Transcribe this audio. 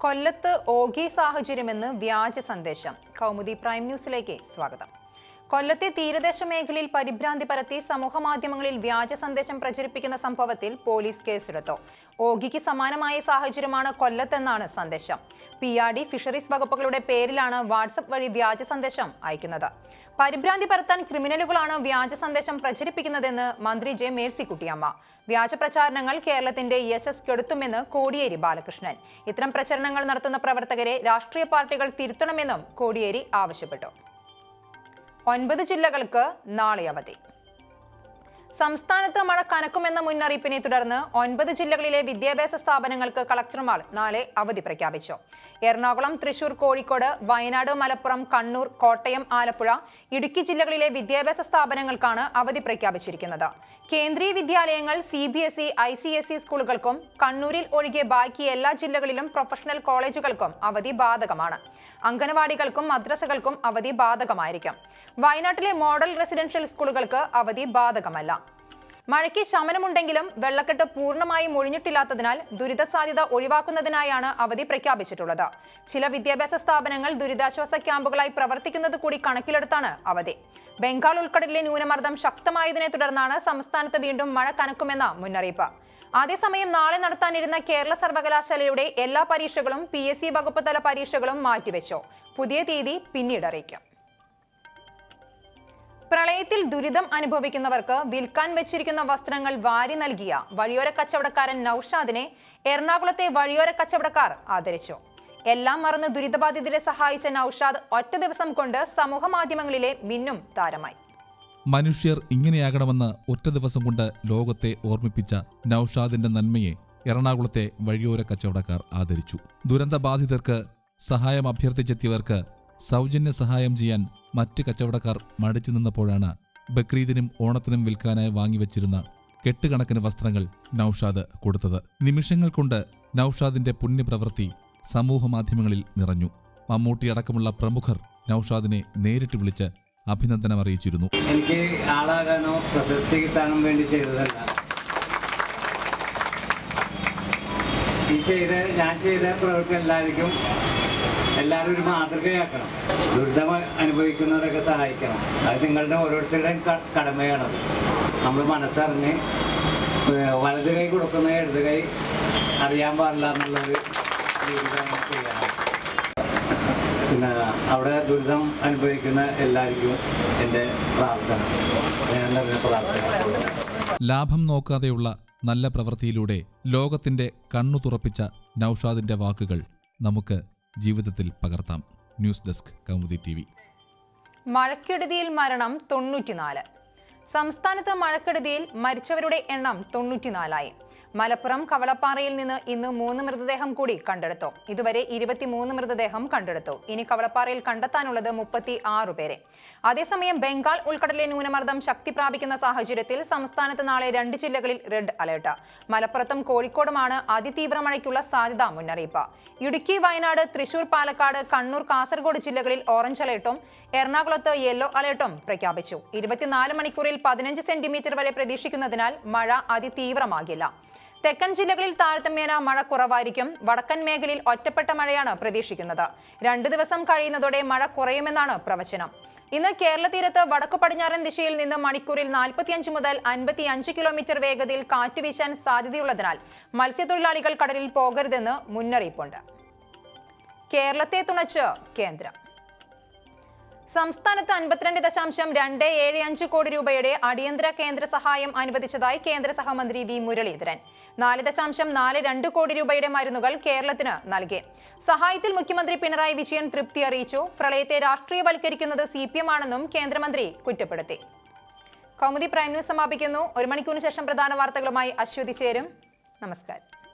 കൊല്ലത്ത് ഓഖി സാഹചര്യമെന്ന് വ്യാജ സന്ദേശം കൗമുദി പ്രൈം ന്യൂസിലേക്ക് സ്വാഗതം കൊല്ലത്തെ തീരദേശ മേഖലയിൽ പരിഭ്രാന്തി പരത്തി സമൂഹമാധ്യമങ്ങളിൽ വ്യാജ സന്ദേശം പ്രചരിപ്പിക്കുന്ന സംഭവത്തിൽ പോലീസ് കേസെടുത്തു ഓഖിക്ക് സമാനമായ സാഹചര്യമാണ് കൊല്ലത്തെന്നാണ് സന്ദേശം പി ആർ ഡി ഫിഷറീസ് വകുപ്പുകളുടെ പേരിലാണ് വാട്സപ്പ് വഴി വ്യാജ സന്ദേശം അയക്കുന്നത് പരിഭ്രാന്തി പരത്താൻ ക്രിമിനലുകളാണ് വ്യാജ സന്ദേശം പ്രചരിപ്പിക്കുന്നതെന്ന് മന്ത്രി ജെ മേഴ്സിക്കുട്ടിയമ്മ വ്യാജ പ്രചാരണങ്ങൾ കേരളത്തിന്റെ യശസ് കെടുത്തുമെന്ന് കോടിയേരി ബാലകൃഷ്ണൻ ഇത്തരം പ്രചരണങ്ങൾ നടത്തുന്ന പ്രവർത്തകരെ രാഷ്ട്രീയ പാർട്ടികൾ തിരുത്തണമെന്നും കോടിയേരി ആവശ്യപ്പെട്ടു ഒൻപത് ജില്ലകൾക്ക് നാളെ അവധി സംസ്ഥാനത്ത് മഴ കനക്കുമെന്ന മുന്നറിയിപ്പിനെ തുടർന്ന് ഒൻപത് ജില്ലകളിലെ വിദ്യാഭ്യാസ സ്ഥാപനങ്ങൾക്ക് കളക്ടർമാർ നാളെ അവധി പ്രഖ്യാപിച്ചു എറണാകുളം തൃശൂർ കോഴിക്കോട് വയനാട് മലപ്പുറം കണ്ണൂർ കോട്ടയം ആലപ്പുഴ ഇടുക്കി ജില്ലകളിലെ വിദ്യാഭ്യാസ സ്ഥാപനങ്ങൾക്കാണ് അവധി പ്രഖ്യാപിച്ചിരിക്കുന്നത് കേന്ദ്രീയ വിദ്യാലയങ്ങൾ C B S E I C S E സ്കൂളുകൾക്കും കണ്ണൂരിൽ ഒഴികെ ബാക്കി എല്ലാ ജില്ലകളിലും പ്രൊഫഷണൽ കോളേജുകൾക്കും അവധി ബാധകമാണ് അംഗനവാടികൾക്കും മദ്രസകൾക്കും അവധി ബാധകമായിരിക്കും വയനാട്ടിലെ മോഡൽ റെസിഡൻഷ്യൽ സ്കൂളുകൾക്ക് അവധി ബാധകമല്ല മഴയ്ക്ക് ശമനമുണ്ടെങ്കിലും വെള്ളക്കെട്ട് പൂർണ്ണമായും ഒഴിഞ്ഞിട്ടില്ലാത്തതിനാൽ ദുരിത സാധ്യത ഒഴിവാക്കുന്നതിനായാണ് അവധി പ്രഖ്യാപിച്ചിട്ടുള്ളത് ചില വിദ്യാഭ്യാസ സ്ഥാപനങ്ങൾ ദുരിതാശ്വാസ ക്യാമ്പുകളായി പ്രവർത്തിക്കുന്നത് കൂടി കണക്കിലെടുത്താണ് അവധി ബംഗാൾ ഉൾക്കടലിലെ ന്യൂനമർദ്ദം ശക്തമായതിനെ തുടർന്നാണ് സംസ്ഥാനത്ത് വീണ്ടും മഴ കനക്കുമെന്ന മുന്നറിയിപ്പ് അതേസമയം നാളെ നടത്താനിരുന്ന കേരള സർവകലാശാലയുടെ എല്ലാ പരീക്ഷകളും പി എസ് സി വകുപ്പ് തല പരീക്ഷകളും മാറ്റിവെച്ചു പുതിയ തീയതി പിന്നീട് അറിയിക്കും പ്രളയത്തിൽ ദുരിതം അനുഭവിക്കുന്നവർക്ക് വിൽക്കാൻ വെച്ചിരിക്കുന്ന വസ്ത്രങ്ങൾ വാരി നൽകിയ വഴിയോര കച്ചവടക്കാരൻ നൌഷാദിനെ എറണാകുളത്തെ വഴിയോര കച്ചവടക്കാർ ആദരിച്ചു എല്ലാം മറന്ന് ദുരിതബാധിതരെ സഹായിച്ച നൌഷാദ് ഒറ്റ ദിവസം കൊണ്ട് സമൂഹ മാധ്യമങ്ങളിലെ മിന്നും താരമായി മനുഷ്യർ ഇങ്ങനെയാകണമെന്ന് ഒറ്റ ദിവസം കൊണ്ട് ലോകത്തെ ഓർമ്മിപ്പിച്ച നൌഷാദിന്റെ നന്മയെ എറണാകുളത്തെ വഴിയോര കച്ചവടക്കാർ ആദരിച്ചു ദുരന്തബാധിതർക്ക് സഹായം അഭ്യർത്ഥിച്ചെത്തിയവർക്ക് സൗജന്യ സഹായം ചെയ്യാൻ മറ്റ് കച്ചവടക്കാർ മടിച്ചു നിന്നപ്പോഴാണ് ബക്രീദിനും ഓണത്തിനും വിൽക്കാനായി വാങ്ങിവെച്ചിരുന്ന കെട്ടുകണക്കിന് വസ്ത്രങ്ങൾ നൌഷാദ് കൊടുത്തത് നിമിഷങ്ങൾ കൊണ്ട് നൌഷാദിന്റെ പുണ്യപ്രവൃത്തി സമൂഹമാധ്യമങ്ങളിൽ നിറഞ്ഞു മമ്മൂട്ടി അടക്കമുള്ള പ്രമുഖർ നൌഷാദിനെ നേരിട്ട് വിളിച്ച് അഭിനന്ദനം അറിയിച്ചിരുന്നു എനിക്ക് ആളാകാനോ പ്രശസ്തി കിട്ടാനും വേണ്ടി ചെയ്തതല്ല ഈ ചെയ്ത ഞാൻ ചെയ്ത പ്രവൃത്തി എല്ലാവർക്കും എല്ലാവരും ഒരു മാതൃകയാക്കണം ദുരിതം അനുഭവിക്കുന്നവരൊക്കെ സഹായിക്കണം അത് നിങ്ങളുടെ ഓരോരുത്തരുടെയും ക- കടമയാണത് നമ്മൾ മനസ്സറിഞ്ഞ് ഏഹ് വലത് കൈ കൊടുക്കുന്ന ഇടത് കൈ അറിയാൻ പാടില്ല എന്നുള്ളൊരു രീതിയിലാണ് ചെയ്യണം പിന്നെ അവിടെ ദുരിതം അനുഭവിക്കുന്ന എല്ലാവർക്കും എൻ്റെ പ്രാർത്ഥന ഞാൻ നിറഞ്ഞ പ്രാർത്ഥന ലാഭം നോക്കാതെയുള്ള നല്ല പ്രവൃത്തിയിലൂടെ ലോകത്തിന്റെ കണ്ണു തുറപ്പിച്ച നൌഷാദിന്റെ വാക്കുകൾ നമുക്ക് ജീവിതത്തിൽ പകർത്താം ന്യൂസ് ഡെസ്ക് കൗമുദി ടി മഴക്കെടുതിയിൽ മരണം തൊണ്ണൂറ്റിനാല് സംസ്ഥാനത്ത് മഴക്കെടുതിയിൽ മരിച്ചവരുടെ എണ്ണം തൊണ്ണൂറ്റിനാലായി മലപ്പുറം കവളപ്പാറയിൽ നിന്ന് ഇന്ന് മൂന്ന് മൃതദേഹം കൂടി കണ്ടെടുത്തു ഇതുവരെ ഇരുപത്തിമൂന്ന് മൃതദേഹം കണ്ടെടുത്തു ഇനി കവളപ്പാറയിൽ കണ്ടെത്താനുള്ളത് മുപ്പത്തി ആറ് പേരെ അതേസമയം ബംഗാൾ ഉൾക്കടലിലെ ന്യൂനമർദ്ദം ശക്തി പ്രാപിക്കുന്ന സാഹചര്യത്തിൽ സംസ്ഥാനത്ത് നാളെ രണ്ട് ജില്ലകളിൽ റെഡ് അലേർട്ട് മലപ്പുറത്തും കോഴിക്കോടുമാണ് അതിതീവ്ര മഴയ്ക്കുള്ള സാധ്യതാ മുന്നറിയിപ്പ് ഇടുക്കി വയനാട് തൃശൂർ പാലക്കാട് കണ്ണൂർ കാസർഗോഡ് ജില്ലകളിൽ ഓറഞ്ച് അലേർട്ടും എറണാകുളത്ത് യെല്ലോ അലേർട്ടും പ്രഖ്യാപിച്ചു ഇരുപത്തിനാല് മണിക്കൂറിൽ പതിനഞ്ച് സെന്റിമീറ്റർ വരെ പ്രതീക്ഷിക്കുന്നതിനാൽ മഴ അതിതീവ്രമാകില്ല തെക്കൻ ജില്ലകളിൽ താരതമ്യേന മഴ കുറവായിരിക്കും വടക്കൻ മേഖലയിൽ ഒറ്റപ്പെട്ട മഴയാണ് പ്രതീക്ഷിക്കുന്നത് രണ്ടു ദിവസം കഴിയുന്നതോടെ മഴ കുറയുമെന്നാണ് പ്രവചനം ഇന്ന് കേരള തീരത്ത് വടക്കു പടിഞ്ഞാറൻ ദിശയിൽ നിന്ന് മണിക്കൂറിൽ നാൽപ്പത്തിയഞ്ച് മുതൽ അൻപത്തിയഞ്ച് കിലോമീറ്റർ വേഗതയിൽ കാറ്റ് വീശാൻ സാധ്യതയുള്ളതിനാൽ മത്സ്യത്തൊഴിലാളികൾ കടലിൽ പോകരുതെന്ന് മുന്നറിയിപ്പുണ്ട് കേരളത്തെ തുണച്ച് കേന്ദ്രം സംസ്ഥാനത്ത് അൻപത്തിരണ്ട് ദശാംശം രണ്ട് ഏഴ് അഞ്ച് കോടി രൂപയുടെ അടിയന്തര കേന്ദ്ര സഹായം അനുവദിച്ചതായി കേന്ദ്ര സഹമന്ത്രി വി മുരളീധരൻ നാല് ദശാംശം നാല് രണ്ട് കോടി രൂപയുടെ മരുന്നുകൾ കേരളത്തിന് നൽകി സഹായത്തിൽ മുഖ്യമന്ത്രി പിണറായി വിജയൻ തൃപ്തി അറിയിച്ചു പ്രളയത്തെ രാഷ്ട്രീയവൽക്കരിക്കുന്നത് സി പി എം ആണെന്നും കേന്ദ്രമന്ത്രി കുറ്റപ്പെടുത്തി കൗമുദി പ്രൈം ന്യൂസ് സമാപിക്കുന്നു ഒരു മണിക്കൂറിന് ശേഷം പ്രധാന വാർത്തകളുമായി അശ്വതി ചേരും നമസ്കാരം